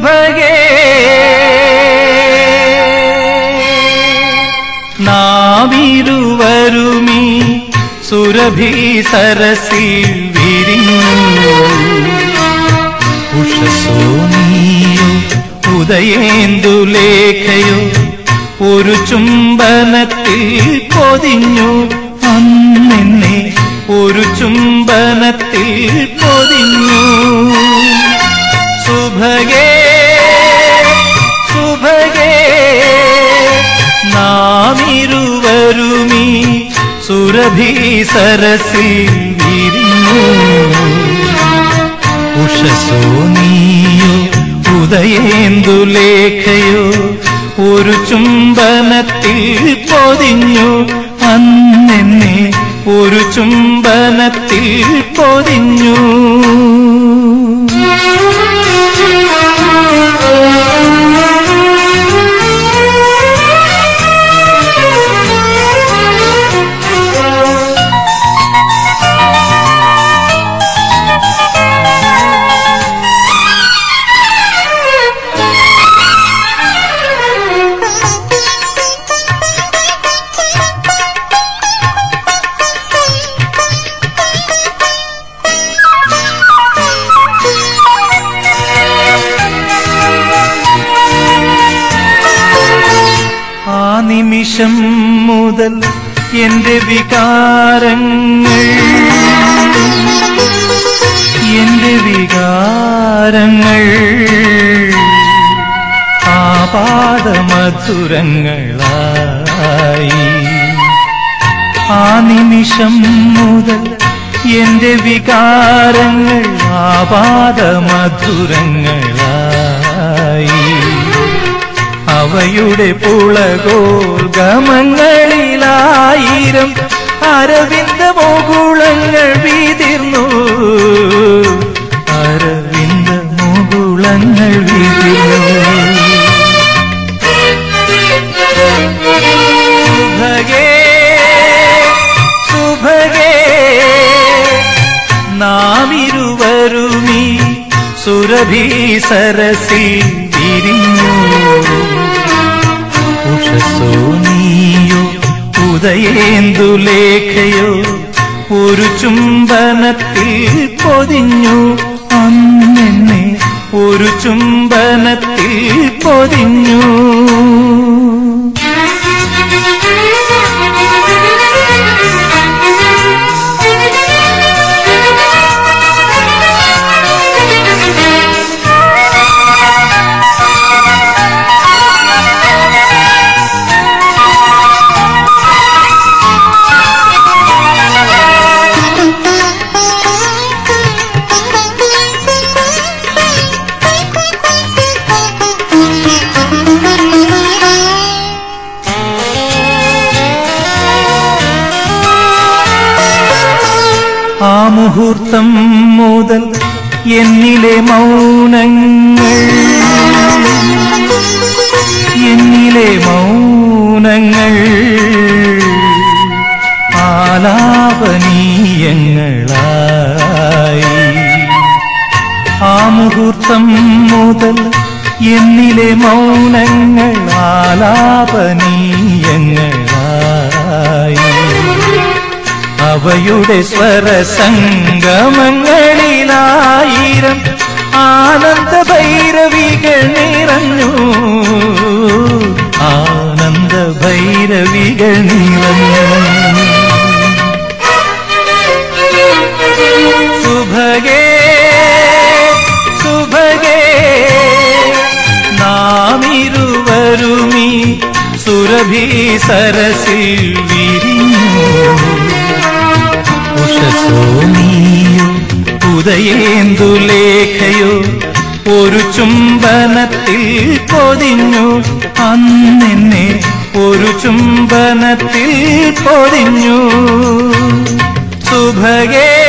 സുഭഗേ നാവിരുവരുമീ സുരഭി സരസിൽ വിരിഞ്ഞു ഉഷസോ നീയോ ഉദയേന്ദുലേഖയോ ഒരു ചുംബനത്തിൽ പൊതിഞ്ഞു അന്നെന്നെ ഒരു ചുംബനത്തിൽ പൊതിഞ്ഞു സുഭഗേ സുഭഗേ നാമിരുവരുമീ സുരഭി സരസിൽ വിരിഞ്ഞു ഉഷസോ നീയോ ഉദയേന്ദുലേഖയോ ഒരു ചുംബനത്തിൽ പൊതിഞ്ഞു അന്നെന്നെ ഒരു ചുംബനത്തിൽ പൊതിഞ്ഞു ആ നിമിഷം മുതൽ എന്റെ വികാരങ്ങൾ എന്റെ വികാരങ്ങൾ ആപാദമധുരങ്ങളായി ആ നിമിഷം മുതൽ എന്റെ വികാരങ്ങൾ ആപാദമധുരങ്ങളായി അവയുടെ പുളകോൽഗമങ്ങളിലായിരം അരവിന്ദ മുകുളങ്ങൾ വീതിർന്നു അരവിന്ദ മുകുളങ്ങൾ വീതിർന്നു സുഭഗേ സുഭഗേ നാമിരുവരുമീ സുരഭി സരസിൽ വിരിഞ്ഞു ഉഷസോ നീയോ ഉദയേന്ദുലേഖയോ ഒരു ചുംബനത്തിൽ പൊതിഞ്ഞു അന്നെന്നെ ഒരു ചുംബനത്തിൽ പൊതിഞ്ഞു ആ മുഹൂർത്തം മുതൽ എന്നിലെ മൗനങ്ങൾ എന്നിലെ മൗനങ്ങൾ ആലാപനീയങ്ങളായി ആ മുഹൂർത്തം മുതൽ എന്നിലെ മൗനങ്ങൾ ആലാപനീയങ്ങളായി അവയുടെ സ്വരസംഗമങ്ങളിലായിരം ആനന്ദ ഭൈരവികൾ നിറഞ്ഞു ആനന്ദ ഭൈരവികൾ നിറഞ്ഞു സുഭഗേ സുഭഗേ നാമിരുവരുമീ സുരഭി സരസിൽ വിരിഞ്ഞു ഉഷസോ നീയോ ഉദയേന്ദുലേഖയോ ഒരു ചുംബനത്തിൽ പൊതിഞ്ഞു അന്നെന്നെ ഒരു ചുംബനത്തിൽ പൊതിഞ്ഞു സുഭഗേ